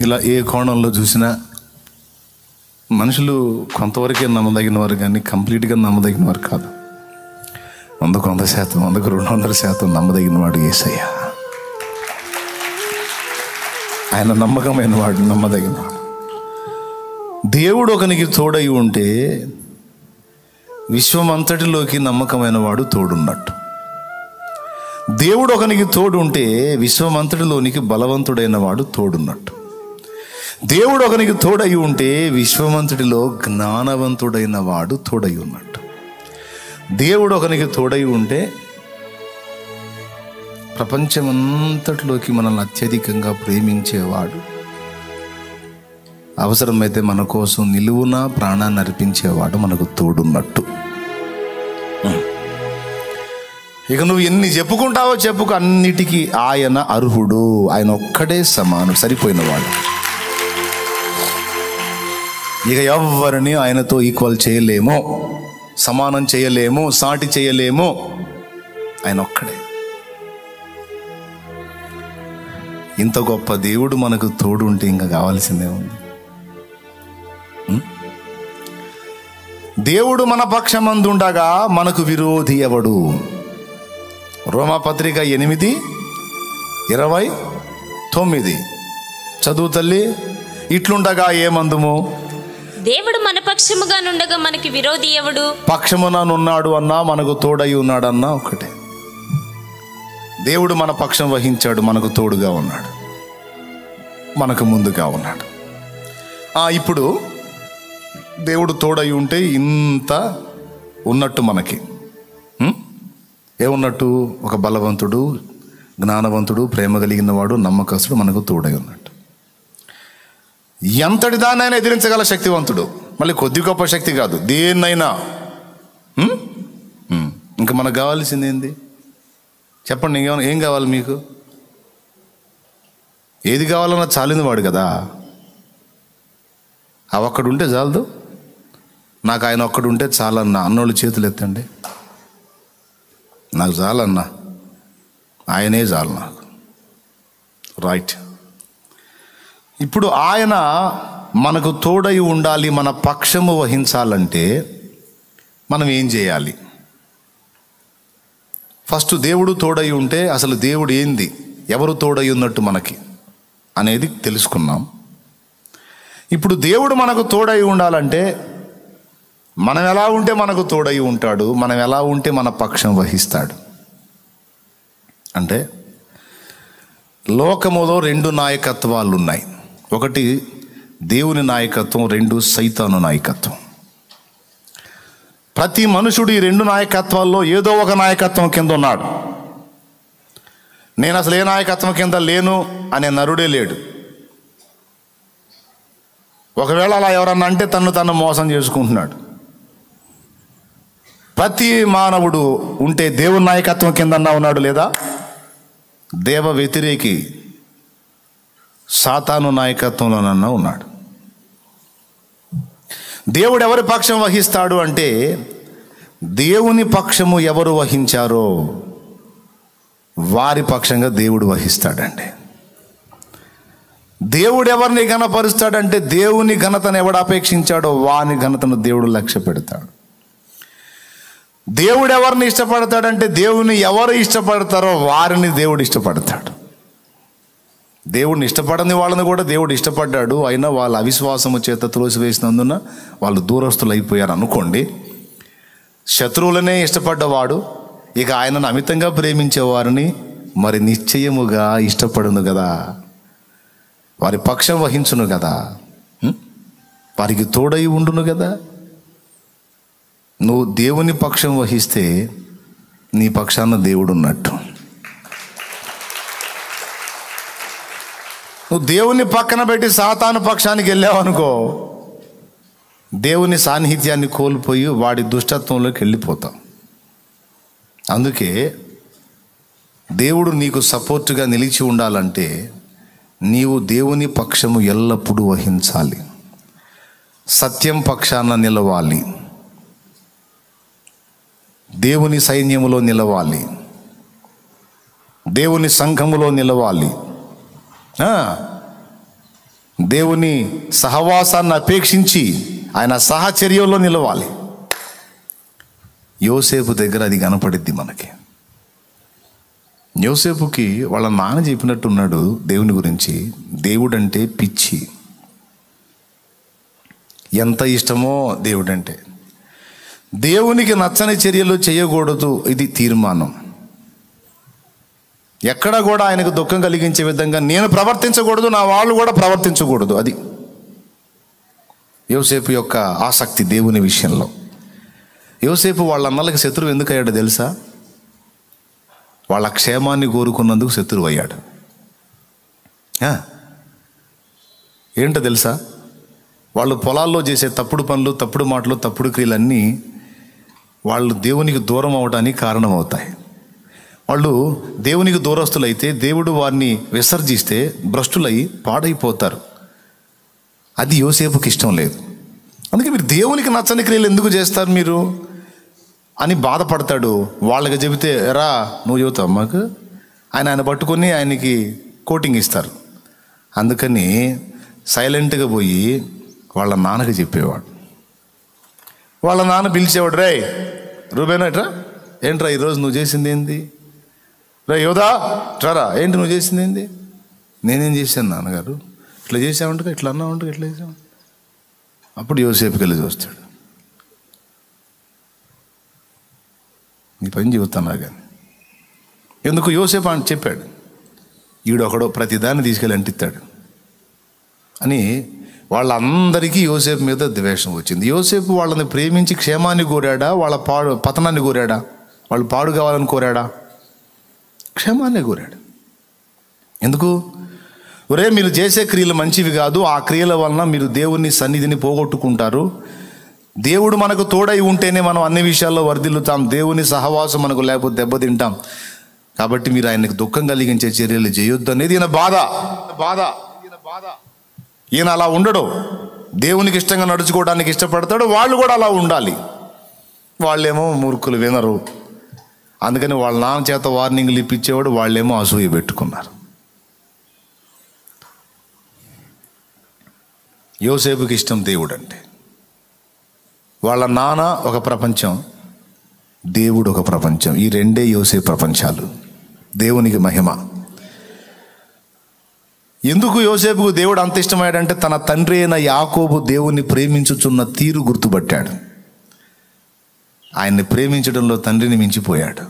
ఇలా ఏ కోణంలో చూసినా మనుషులు కొంతవరకే నమ్మదగిన వారు కానీ కంప్లీట్గా నమ్మదగిన వారు కాదు వందకు వంద శాతం వందకు రెండు వందల శాతం నమ్మదగిన వాడు ఏసయ్య ఆయన నమ్మకమైన వాడు నమ్మదగిన వాడు దేవుడు ఒకనికి తోడై ఉంటే విశ్వమంతటిలోకి నమ్మకమైన వాడు తోడున్నట్టు దేవుడు ఒకనికి తోడు ఉంటే విశ్వమంతటిలోనికి బలవంతుడైన వాడు తోడున్నట్టు దేవుడు ఒకనికి తోడై ఉంటే విశ్వమంతుడిలో జ్ఞానవంతుడైన వాడు తోడై ఉన్నట్టు దేవుడు ఒకనికి తోడై ఉంటే ప్రపంచమంతటిలోకి మనల్ని అత్యధికంగా ప్రేమించేవాడు అవసరమైతే మన కోసం నిలువున ప్రాణాన్ని అర్పించేవాడు మనకు తోడున్నట్టు ఇక నువ్వు ఎన్ని చెప్పుకుంటావో చెప్పుకు అన్నిటికీ ఆయన అర్హుడు ఆయన ఒక్కడే సమానం సరిపోయినవాడు ఇక ఎవరిని ఆయనతో ఈక్వల్ చేయలేమో సమానం చేయలేము సాటి చేయలేము ఆయన ఒక్కడే ఇంత గొప్ప దేవుడు మనకు తోడు ఉంటే ఇంకా కావాల్సిందే ఉంది ఉం? దేవుడు మన పక్షమందుండగా మనకు విరోధి ఎవడు రోమాపత్రిక ఎనిమిది ఇరవై తొమ్మిది చదువు తల్లి ఇట్లుండగా ఏమందుము దేవుడు మన పక్షముగా నుండగా మనకి విరోధి ఎవడు పక్షముననున్నాడు అన్నా మనకు తోడై ఉన్నాడన్నా ఒకటే దేవుడు మన పక్షం వహించాడు మనకు తోడుగా ఉన్నాడు మనకు ముందుగా ఉన్నాడు ఆ, ఇప్పుడు దేవుడు తోడై ఉంటే ఇంత ఉన్నట్టు మనకి ఉం? ఏమున్నట్టు ఒక బలవంతుడు జ్ఞానవంతుడు ప్రేమ కలిగిన వాడు నమ్మకస్తుడు మనకు తోడై ఉన్నట్టు ఎంతటి దాన్నైనా ఎదిరించగల శక్తివంతుడు మళ్ళీ కొద్ది గొప్ప శక్తి కాదు దేన్నైనా ఉం? ఉం. ఇంకా మనకు కావాల్సింది ఏంది చెప్పండి ఇంకేమైనా ఏం కావాలి మీకు ఏది కావాలన్నా చాలింది వాడు కదా ఆ ఒక్కడుంటే చాలదు నాకు ఆయన ఒక్కడుంటే చాలన్నా అన్నోళ్ళు చేతులు ఎత్తండి నాకు చాలన్నా ఆయనే చాలు నాకు రైట్ ఇప్పుడు ఆయన మనకు తోడై ఉండాలి మన పక్షము వహించాలంటే మనం ఏం చేయాలి ఫస్ట్ దేవుడు తోడై ఉంటే అసలు దేవుడు ఏంది ఎవరు తోడై ఉన్నట్టు మనకి అనేది తెలుసుకున్నాం ఇప్పుడు దేవుడు మనకు తోడై ఉండాలంటే మనం ఎలా ఉంటే మనకు తోడై ఉంటాడు మనం ఎలా ఉంటే మన పక్షం వహిస్తాడు అంటే లోకములో రెండు నాయకత్వాలు ఉన్నాయి ఒకటి దేవుని నాయకత్వం రెండు సైతాను నాయకత్వం ప్రతి మనుషుడు ఈ రెండు నాయకత్వాల్లో ఏదో ఒక నాయకత్వం కింద ఉన్నాడు నేను అసలు ఏ నాయకత్వం కింద లేను అనే నరుడే లేడు ఒకవేళ అలా ఎవరన్నా అంటే తను తను మోసం చేసుకుంటున్నాడు ప్రతి మానవుడు ఉంటే దేవుని నాయకత్వం కిందన్నా ఉన్నాడు లేదా దేవ వ్యతిరేకి సాతాను నాయకత్వంలోనన్నా ఉన్నాడు దేవుడు ఎవరి పక్షం వహిస్తాడు అంటే దేవుని పక్షము ఎవరు వహించారో వారి పక్షంగా దేవుడు వహిస్తాడండి దేవుడు ఎవరిని ఘనపరుస్తాడంటే దేవుని ఘనతను ఎవడు అపేక్షించాడో వాని ఘనతను దేవుడు లక్ష్య పెడతాడు దేవుడు ఎవరిని ఇష్టపడతాడంటే దేవుని ఎవరు ఇష్టపడతారో వారిని దేవుడు ఇష్టపడతాడు దేవుడిని ఇష్టపడని వాళ్ళని కూడా దేవుడు ఇష్టపడ్డాడు అయినా వాళ్ళ అవిశ్వాసము చేత త్రోసివేసినందున వాళ్ళు దూరస్తులు అయిపోయారు అనుకోండి శత్రువులనే ఇష్టపడ్డవాడు ఇక ఆయనను అమితంగా ప్రేమించేవారిని మరి నిశ్చయముగా ఇష్టపడును కదా వారి పక్షం వహించును కదా ఉం? వారికి తోడై ఉండును కదా నువ్వు దేవుని పక్షం వహిస్తే నీ పక్షాన దేవుడు ఉన్నట్టు నువ్వు దేవుని పక్కన పెట్టి సాతాను పక్షానికి వెళ్ళావనుకో దేవుని సాన్నిహిత్యాన్ని కోల్పోయి వాడి దుష్టత్వంలోకి వెళ్ళిపోతావు అందుకే దేవుడు నీకు సపోర్టుగా నిలిచి ఉండాలంటే నీవు దేవుని పక్షము ఎల్లప్పుడూ వహించాలి సత్యం పక్షాన నిలవాలి దేవుని సైన్యములో నిలవాలి దేవుని సంఘములో నిలవాలి ఆ, దేవుని సహవాసాన్ని అపేక్షించి ఆయన సహచర్యంలో నిలవాలి యోసేపు దగ్గర అది కనపడిద్ది మనకి యోసేపుకి వాళ్ళ నాన్న చెప్పినట్టున్నాడు దేవుని గురించి దేవుడంటే పిచ్చి ఎంత ఇష్టమో దేవుడంటే దేవునికి నచ్చని చర్యలు చేయకూడదు ఇది తీర్మానం ఎక్కడ కూడా ఆయనకు దుఃఖం కలిగించే విధంగా నేను ప్రవర్తించకూడదు నా వాళ్ళు కూడా ప్రవర్తించకూడదు అది యోసేపు యొక్క ఆసక్తి దేవుని విషయంలో యోసేపు వాళ్ళ అన్నలకి శత్రువు ఎందుకు అయ్యాడో తెలుసా వాళ్ళ క్షేమాన్ని కోరుకున్నందుకు శత్రువు అయ్యాడు ఆ, ఏంటో తెలుసా వాళ్ళు పొలాల్లో చేసే తప్పుడు పనులు తప్పుడు మాటలు తప్పుడు క్రియలన్నీ వాళ్ళు దేవునికి దూరం అవడానికి కారణమవుతాయి వాళ్ళు దేవునికి దూరస్తులైతే దేవుడు వారిని విసర్జిస్తే భ్రష్టులై పాడైపోతారు అది యోసేపుకి ఇష్టం లేదు అందుకే మీరు దేవునికి నచ్చని క్రియలు ఎందుకు చేస్తారు మీరు అని బాధపడతాడు వాళ్ళకి చెబితే రా నువ్వు చెబుతావు మాకు ఆయన ఆయన పట్టుకొని ఆయనకి కోటింగ్ ఇస్తారు అందుకని సైలెంట్గా పోయి వాళ్ళ నాన్నకి చెప్పేవాడు వాళ్ళ నాన్న పిలిచేవాడు రే రూబేనా ఎట్రా ఏంట్రా ఈరోజు నువ్వు చేసింది ఏంది రే యోధా ట్రారా ఏంటి నువ్వు చేసింది ఏంది నేనేం చేశాను నాన్నగారు ఇట్లా చేసామంటే ఇట్లా అన్నామంటే ఇట్లా చేసాం అప్పుడు యోసేపుకి వెళ్ళి చూస్తాడు నీ పని చెబుతున్నా కానీ ఎందుకు యోసేపు అని చెప్పాడు ఈడు ఒకడో ప్రతిదాన్ని తీసుకెళ్ళి అంటిస్తాడు అని వాళ్ళందరికీ యోసేపు మీద ద్వేషం వచ్చింది యోసేపు వాళ్ళని ప్రేమించి క్షేమాన్ని కోరాడా వాళ్ళ పాడు పతనాన్ని కోరాడా వాళ్ళు పాడు కావాలని కోరాడా క్షేమాన్ని కోరాడు ఎందుకు ఒరే మీరు చేసే క్రియలు మంచివి కాదు ఆ క్రియల వలన మీరు దేవుని సన్నిధిని పోగొట్టుకుంటారు దేవుడు మనకు తోడై ఉంటేనే మనం అన్ని విషయాల్లో వర్ధిల్లుతాం దేవుని సహవాసం మనకు లేకపోతే దెబ్బతింటాం కాబట్టి మీరు ఆయనకు దుఃఖం కలిగించే చర్యలు చేయొద్దు అనేది ఈయన బాధ బాధ ఈయన బాధ ఈయన అలా ఉండడు దేవునికి ఇష్టంగా నడుచుకోవడానికి ఇష్టపడతాడు వాళ్ళు కూడా అలా ఉండాలి వాళ్ళేమో మూర్ఖులు వినరు అందుకని వాళ్ళ నాన్న చేత వార్నింగ్లు ఇప్పించేవాడు వాళ్ళేమో అసూయ పెట్టుకున్నారు యోసేపుకి ఇష్టం దేవుడు అంటే వాళ్ళ నాన్న ఒక ప్రపంచం దేవుడు ఒక ప్రపంచం ఈ రెండే యోసే ప్రపంచాలు దేవునికి మహిమ ఎందుకు యోసేపుకు దేవుడు అంత ఇష్టమయ్యాడంటే తన తండ్రి అయిన యాకోబు దేవుని ప్రేమించుచున్న తీరు గుర్తుపట్టాడు ఆయన్ని ప్రేమించడంలో తండ్రిని మించిపోయాడు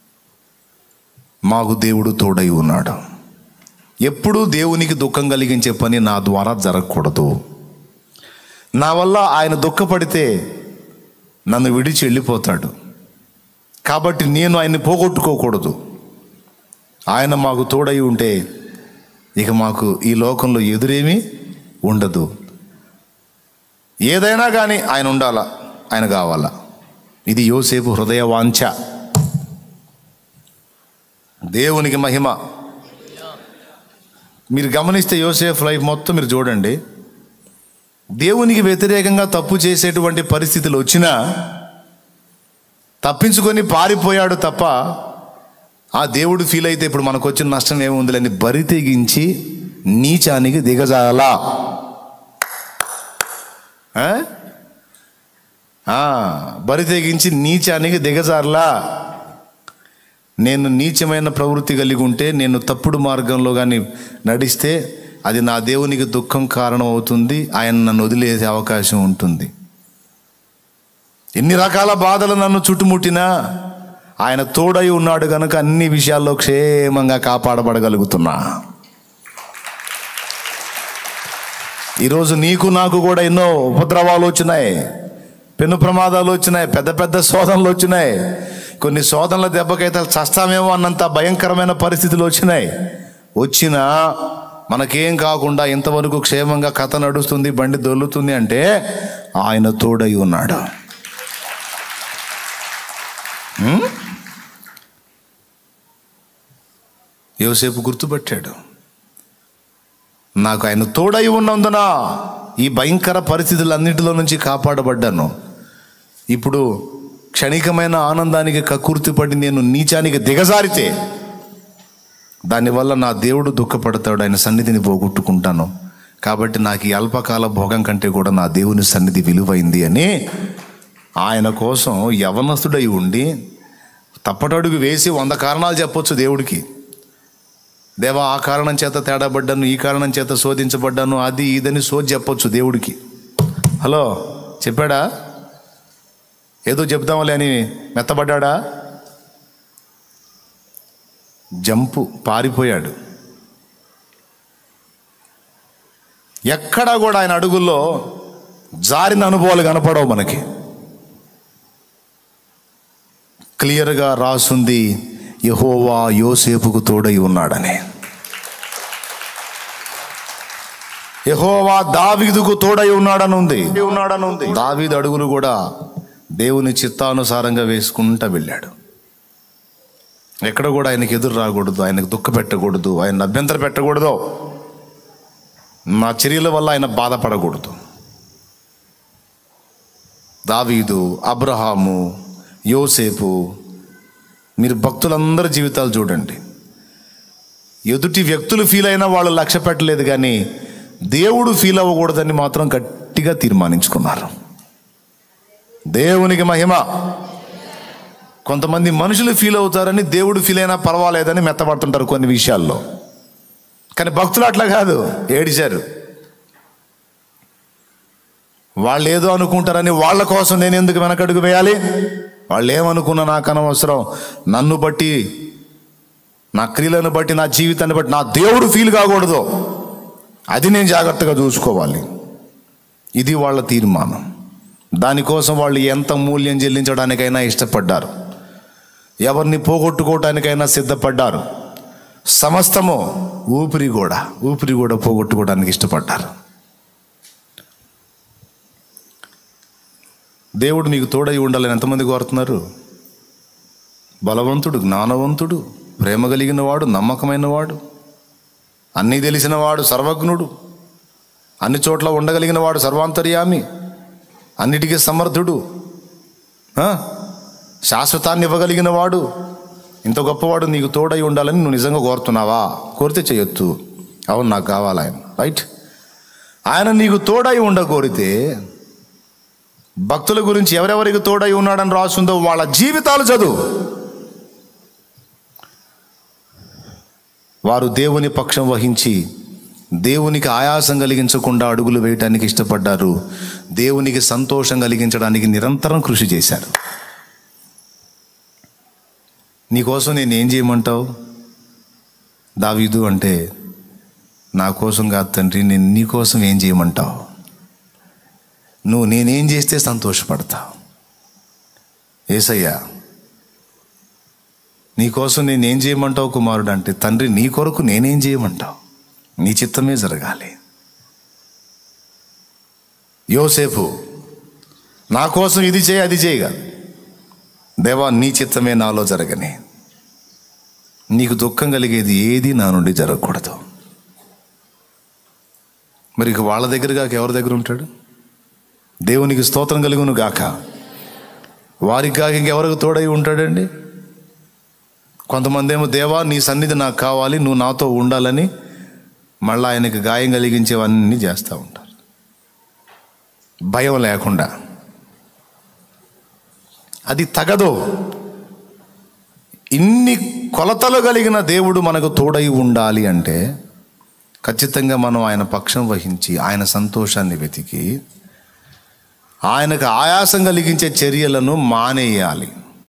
మాకు దేవుడు తోడై ఉన్నాడు ఎప్పుడూ దేవునికి దుఃఖం కలిగించే పని నా ద్వారా జరగకూడదు నా వల్ల ఆయన దుఃఖపడితే నన్ను విడిచి వెళ్ళిపోతాడు కాబట్టి నేను ఆయన్ని పోగొట్టుకోకూడదు ఆయన మాకు తోడై ఉంటే ఇక మాకు ఈ లోకంలో ఎదురేమీ ఉండదు ఏదైనా కానీ ఆయన ఉండాలా ఆయన కావాలా ఇది యోసేపు హృదయ వాంఛ దేవునికి మహిమ మీరు గమనిస్తే యోసేఫ్ లైఫ్ మొత్తం మీరు చూడండి దేవునికి వ్యతిరేకంగా తప్పు చేసేటువంటి పరిస్థితులు వచ్చినా తప్పించుకొని పారిపోయాడు తప్ప ఆ దేవుడు ఫీల్ అయితే ఇప్పుడు మనకు వచ్చిన నష్టం ఏముందిలేని బరి తెగించి నీచానికి దిగజాలా ఆ? ఆ, బరి తెగించి నీచానికి దిగజారలా నేను నీచమైన ప్రవృత్తి కలిగి ఉంటే నేను తప్పుడు మార్గంలో కానీ నడిస్తే అది నా దేవునికి దుఃఖం కారణం అవుతుంది ఆయన నన్ను వదిలేసే అవకాశం ఉంటుంది ఎన్ని రకాల బాధలు నన్ను చుట్టుముట్టినా ఆయన తోడై ఉన్నాడు కనుక అన్ని విషయాల్లో క్షేమంగా కాపాడబడగలుగుతున్నా ఈరోజు నీకు నాకు కూడా ఎన్నో ఉపద్రవాలు వచ్చినాయి పెను ప్రమాదాలు వచ్చినాయి పెద్ద పెద్ద శోధనలు వచ్చినాయి కొన్ని శోధనల దెబ్బకైతే చస్తామేమో అన్నంత భయంకరమైన పరిస్థితులు వచ్చినాయి వచ్చినా మనకేం కాకుండా ఇంతవరకు క్షేమంగా కథ నడుస్తుంది బండి దొల్లుతుంది అంటే ఆయన తోడై ఉన్నాడు ఉం? యోసేపు గుర్తుపట్టాడు నాకు ఆయన తోడై ఉన్నందున ఈ భయంకర పరిస్థితులన్నింటిలో నుంచి కాపాడబడ్డాను ఇప్పుడు క్షణికమైన ఆనందానికి కక్కుర్తిపడి నేను నీచానికి దిగజారితే దానివల్ల నా దేవుడు దుఃఖపడతాడు ఆయన సన్నిధిని పోగొట్టుకుంటాను కాబట్టి నాకు ఈ అల్పకాల భోగం కంటే కూడా నా దేవుని సన్నిధి విలువైంది అని ఆయన కోసం యవనస్తుడై ఉండి తప్పటడుగు వేసి వంద కారణాలు చెప్పొచ్చు దేవుడికి దేవా ఆ కారణం చేత తేడాపడ్డాను ఈ కారణం చేత శోధించబడ్డాను అది ఇదని శోధి చెప్పొచ్చు దేవుడికి హలో చెప్పాడా ఏదో చెప్దాంలే అని మెత్తబడ్డా జంపు పారిపోయాడు ఎక్కడా కూడా ఆయన అడుగుల్లో జారిన అనుభవాలు కనపడవు మనకి క్లియర్గా రాసుంది యహోవా యోసేపుకు తోడై ఉన్నాడని యహోవా దావీదుకు తోడై ఉన్నాడని ఉంది ఉన్నాడని ఉంది దావీదు అడుగులు కూడా దేవుని చిత్తానుసారంగా వేసుకుంటా వెళ్ళాడు ఎక్కడ కూడా ఆయనకి ఎదురు రాకూడదు ఆయనకు దుఃఖ పెట్టకూడదు ఆయన అభ్యంతర పెట్టకూడదు నా చర్యల వల్ల ఆయన బాధపడకూడదు దావీదు అబ్రహాము యోసేపు మీరు భక్తులందరి జీవితాలు చూడండి ఎదుటి వ్యక్తులు ఫీల్ అయినా వాళ్ళు లక్ష్య పెట్టలేదు కానీ దేవుడు ఫీల్ అవ్వకూడదని మాత్రం గట్టిగా తీర్మానించుకున్నారు దేవునికి మహిమ కొంతమంది మనుషులు ఫీల్ అవుతారని దేవుడు ఫీల్ అయినా పర్వాలేదని మెత్తపడుతుంటారు కొన్ని విషయాల్లో కానీ భక్తులు అట్లా కాదు ఏడిచారు వాళ్ళు ఏదో అనుకుంటారని వాళ్ళ కోసం నేను ఎందుకు వెనకడుగు వేయాలి వాళ్ళు ఏమనుకున్నా నాకు అనవసరం నన్ను బట్టి నా క్రియలను బట్టి నా జీవితాన్ని బట్టి నా దేవుడు ఫీల్ కాకూడదు అది నేను జాగ్రత్తగా చూసుకోవాలి ఇది వాళ్ళ తీర్మానం దానికోసం వాళ్ళు ఎంత మూల్యం చెల్లించడానికైనా ఇష్టపడ్డారు ఎవరిని పోగొట్టుకోవటానికైనా సిద్ధపడ్డారు సమస్తము ఊపిరి కూడా ఊపిరి కూడా పోగొట్టుకోవడానికి ఇష్టపడ్డారు దేవుడు నీకు తోడై ఉండాలని ఎంతమంది కోరుతున్నారు బలవంతుడు జ్ఞానవంతుడు ప్రేమ కలిగిన వాడు నమ్మకమైన వాడు అన్నీ తెలిసిన వాడు సర్వజ్ఞుడు అన్ని చోట్ల ఉండగలిగిన వాడు సర్వాంతర్యామి అన్నిటికీ సమర్థుడు ఆ? శాశ్వతాన్ని ఇవ్వగలిగిన వాడు ఇంత గొప్పవాడు నీకు తోడై ఉండాలని నువ్వు నిజంగా కోరుతున్నావా కోరితే చేయొచ్చు అవును నాకు కావాలి ఆయన రైట్ ఆయన నీకు తోడై ఉండ కోరితే భక్తుల గురించి ఎవరెవరికి తోడై ఉన్నాడని రాస్తుందో వాళ్ళ జీవితాలు చదువు వారు దేవుని పక్షం వహించి దేవునికి ఆయాసం కలిగించకుండా అడుగులు వేయటానికి ఇష్టపడ్డారు దేవునికి సంతోషం కలిగించడానికి నిరంతరం కృషి చేశారు నీకోసం నేను ఏం చేయమంటావు దావీదు అంటే నా కోసం కాదు తండ్రి నేను నీ కోసం ఏం చేయమంటావు నువ్వు నేనేం చేస్తే సంతోషపడతావు ఏసయ్యా నీకోసం నేనేం చేయమంటావు కుమారుడు అంటే తండ్రి నీ కొరకు నేనేం చేయమంటావు నీ చిత్తమే జరగాలి యోసేపు నా కోసం ఇది చేయి అది చేయగా దేవా నీ చిత్తమే నాలో జరగని నీకు దుఃఖం కలిగేది ఏది నా నుండి జరగకూడదు మరి ఇక వాళ్ళ దగ్గర కాక ఎవరి దగ్గర ఉంటాడు దేవునికి స్తోత్రం కలుగును గాక వారికి కాక ఇంకెవరికి తోడై ఉంటాడండి కొంతమంది ఏమో దేవా నీ సన్నిధి నాకు కావాలి నువ్వు నాతో ఉండాలని మళ్ళీ ఆయనకి గాయం కలిగించేవన్నీ చేస్తూ ఉంటారు భయం లేకుండా అది తగదు ఇన్ని కొలతలు కలిగిన దేవుడు మనకు తోడై ఉండాలి అంటే ఖచ్చితంగా మనం ఆయన పక్షం వహించి ఆయన సంతోషాన్ని వెతికి ఆయనకు ఆయాసం కలిగించే చర్యలను మానేయాలి